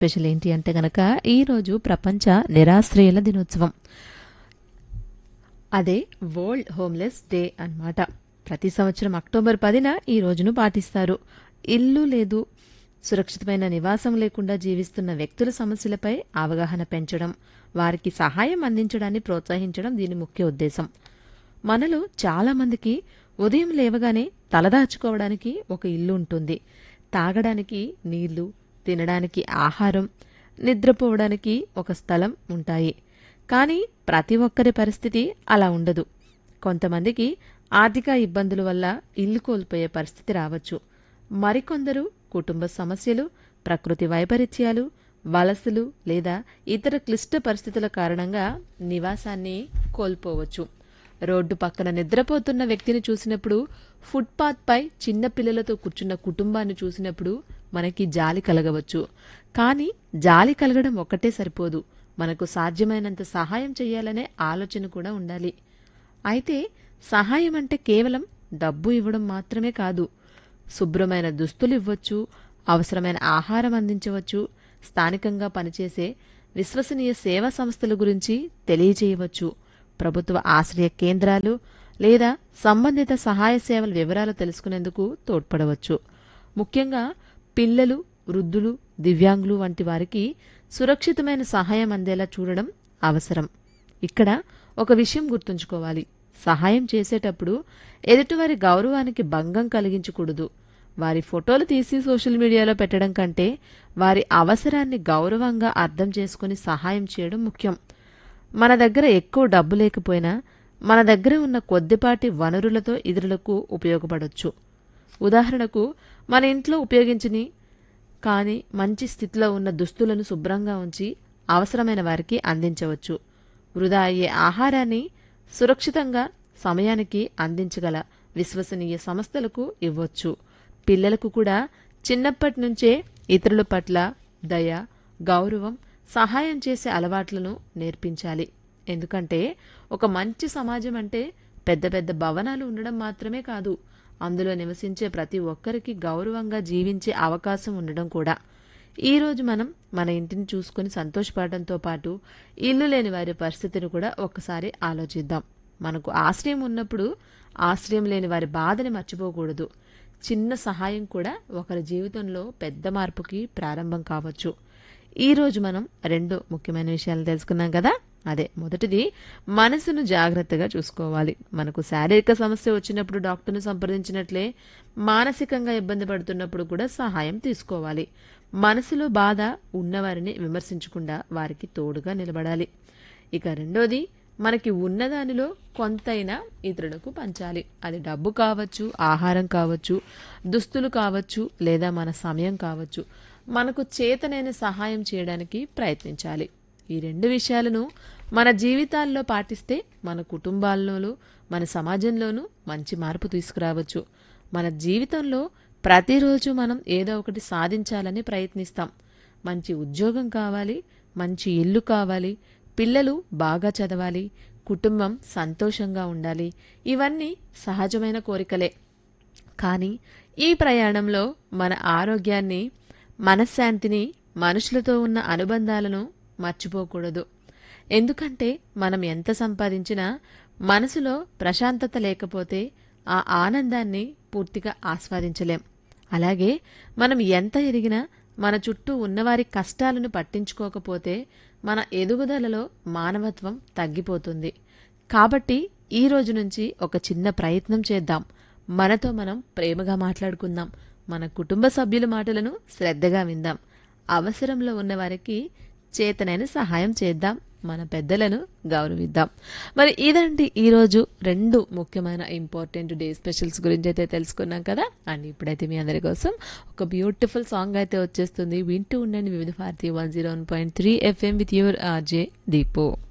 special ఏంటి అంటే గనక ఈరోజు ప్రపంచ నిరాశ్రయుల దినోత్సవం అదే వరల్డ్ హోమ్లెస్ డే అన్నమాట ప్రతి సంవత్సరం అక్టోబర్ పదిన ఈ రోజును పాటిస్తారు ఇల్లు లేదు సురక్షితమైన నివాసం లేకుండా జీవిస్తున్న వ్యక్తుల సమస్యలపై అవగాహన పెంచడం వారికి సహాయం అందించడాన్ని ప్రోత్సహించడం దీని ముఖ్య ఉద్దేశం మనలో చాలా మందికి ఉదయం లేవగానే తలదాచుకోవడానికి ఒక ఇల్లు ఉంటుంది తాగడానికి నీళ్లు తినడానికి ఆహారం నిద్రపోవడానికి ఒక స్థలం ఉంటాయి కానీ ప్రతి ఒక్కరి పరిస్థితి అలా ఉండదు కొంతమందికి ఆర్థిక ఇబ్బందుల వల్ల ఇల్లు కోల్పోయే పరిస్థితి రావచ్చు మరికొందరు కుటుంబ సమస్యలు ప్రకృతి వైపరీత్యాలు వలసలు లేదా ఇతర క్లిష్ట పరిస్థితుల కారణంగా నివాసాన్ని కోల్పోవచ్చు రోడ్డు పక్కన నిద్రపోతున్న వ్యక్తిని చూసినప్పుడు ఫుట్పాత్ పై చిన్న పిల్లలతో కూర్చున్న కుటుంబాన్ని చూసినప్పుడు మనకి జాలి కలగవచ్చు కానీ జాలి కలగడం ఒక్కటే సరిపోదు మనకు సాధ్యమైనంత సహాయం చేయాలనే ఆలోచన కూడా ఉండాలి అయితే సహాయం అంటే కేవలం డబ్బు ఇవ్వడం మాత్రమే కాదు శుభ్రమైన దుస్తులు ఇవ్వచ్చు అవసరమైన ఆహారం అందించవచ్చు స్థానికంగా పనిచేసే విశ్వసనీయ సేవా సంస్థల గురించి తెలియజేయవచ్చు ప్రభుత్వ ఆశ్రయ కేంద్రాలు లేదా సంబంధిత సహాయ సేవల వివరాలు తెలుసుకునేందుకు తోడ్పడవచ్చు ముఖ్యంగా పిల్లలు వృద్ధులు దివ్యాంగులు వంటి వారికి సురక్షితమైన సహాయం అందేలా చూడడం అవసరం ఇక్కడ ఒక విషయం గుర్తుంచుకోవాలి సహాయం చేసేటప్పుడు ఎదుటివారి గౌరవానికి భంగం కలిగించకూడదు వారి ఫోటోలు తీసి సోషల్ మీడియాలో పెట్టడం కంటే వారి అవసరాన్ని గౌరవంగా అర్థం చేసుకుని సహాయం చేయడం ముఖ్యం మన దగ్గర ఎక్కువ డబ్బు లేకపోయినా మన దగ్గర ఉన్న కొద్దిపాటి వనరులతో ఇతరులకు ఉపయోగపడవచ్చు ఉదాహరణకు మన ఇంట్లో ఉపయోగించని కానీ మంచి స్థితిలో ఉన్న దుస్తులను శుభ్రంగా ఉంచి అవసరమైన వారికి అందించవచ్చు వృధా అయ్యే ఆహారాన్ని సురక్షితంగా సమయానికి అందించగల విశ్వసనీయ సంస్థలకు ఇవ్వచ్చు పిల్లలకు కూడా చిన్నప్పటి నుంచే ఇతరుల పట్ల దయ గౌరవం సహాయం చేసే అలవాట్లను నేర్పించాలి ఎందుకంటే ఒక మంచి సమాజం అంటే పెద్ద పెద్ద భవనాలు ఉండడం మాత్రమే కాదు అందులో నివసించే ప్రతి ఒక్కరికి గౌరవంగా జీవించే అవకాశం ఉండడం కూడా ఈ రోజు మనం మన ఇంటిని చూసుకుని సంతోషపడడంతో పాటు ఇల్లు లేని వారి పరిస్థితిని కూడా ఒక్కసారి ఆలోచిద్దాం మనకు ఆశ్రయం ఉన్నప్పుడు ఆశ్రయం లేని వారి బాధని మర్చిపోకూడదు చిన్న సహాయం కూడా ఒకరి జీవితంలో పెద్ద మార్పుకి ప్రారంభం కావచ్చు ఈ రోజు మనం రెండు ముఖ్యమైన విషయాలు తెలుసుకున్నాం కదా అదే మొదటిది మనసును జాగ్రత్తగా చూసుకోవాలి మనకు శారీరక సమస్య వచ్చినప్పుడు డాక్టర్ను సంప్రదించినట్లే మానసికంగా ఇబ్బంది పడుతున్నప్పుడు కూడా సహాయం తీసుకోవాలి మనసులో బాధ ఉన్నవారిని విమర్శించకుండా వారికి తోడుగా నిలబడాలి ఇక రెండోది మనకి ఉన్నదానిలో కొంతైనా ఇతరులకు పంచాలి అది డబ్బు కావచ్చు ఆహారం కావచ్చు దుస్తులు కావచ్చు లేదా మన సమయం కావచ్చు మనకు చేతనైన సహాయం చేయడానికి ప్రయత్నించాలి ఈ రెండు విషయాలను మన జీవితాల్లో పాటిస్తే మన కుటుంబాల్లోనూ మన సమాజంలోనూ మంచి మార్పు తీసుకురావచ్చు మన జీవితంలో ప్రతిరోజు మనం ఏదో ఒకటి సాధించాలని ప్రయత్నిస్తాం మంచి ఉద్యోగం కావాలి మంచి ఇల్లు కావాలి పిల్లలు బాగా చదవాలి కుటుంబం సంతోషంగా ఉండాలి ఇవన్నీ సహజమైన కోరికలే కానీ ఈ ప్రయాణంలో మన ఆరోగ్యాన్ని మనశ్శాంతిని మనుషులతో ఉన్న అనుబంధాలను మర్చిపోకూడదు ఎందుకంటే మనం ఎంత సంపాదించినా మనసులో ప్రశాంతత లేకపోతే ఆ ఆనందాన్ని పూర్తిగా ఆస్వాదించలేం అలాగే మనం ఎంత ఎదిగినా మన చుట్టూ ఉన్నవారి కష్టాలను పట్టించుకోకపోతే మన ఎదుగుదలలో మానవత్వం తగ్గిపోతుంది కాబట్టి ఈ రోజు నుంచి ఒక చిన్న ప్రయత్నం చేద్దాం మనతో మనం ప్రేమగా మాట్లాడుకుందాం మన కుటుంబ సభ్యుల మాటలను శ్రద్ధగా విందాం అవసరంలో ఉన్న వారికి చేతనైన సహాయం చేద్దాం మన పెద్దలను గౌరవిద్దాం మరి ఇదండి ఈరోజు రెండు ముఖ్యమైన ఇంపార్టెంట్ డే స్పెషల్స్ గురించి అయితే తెలుసుకున్నాం కదా అండ్ ఇప్పుడైతే మీ అందరి కోసం ఒక బ్యూటిఫుల్ సాంగ్ అయితే వచ్చేస్తుంది వింటూ ఉండండి Vividh Bharati one zero one point three FM with your RJ దీపో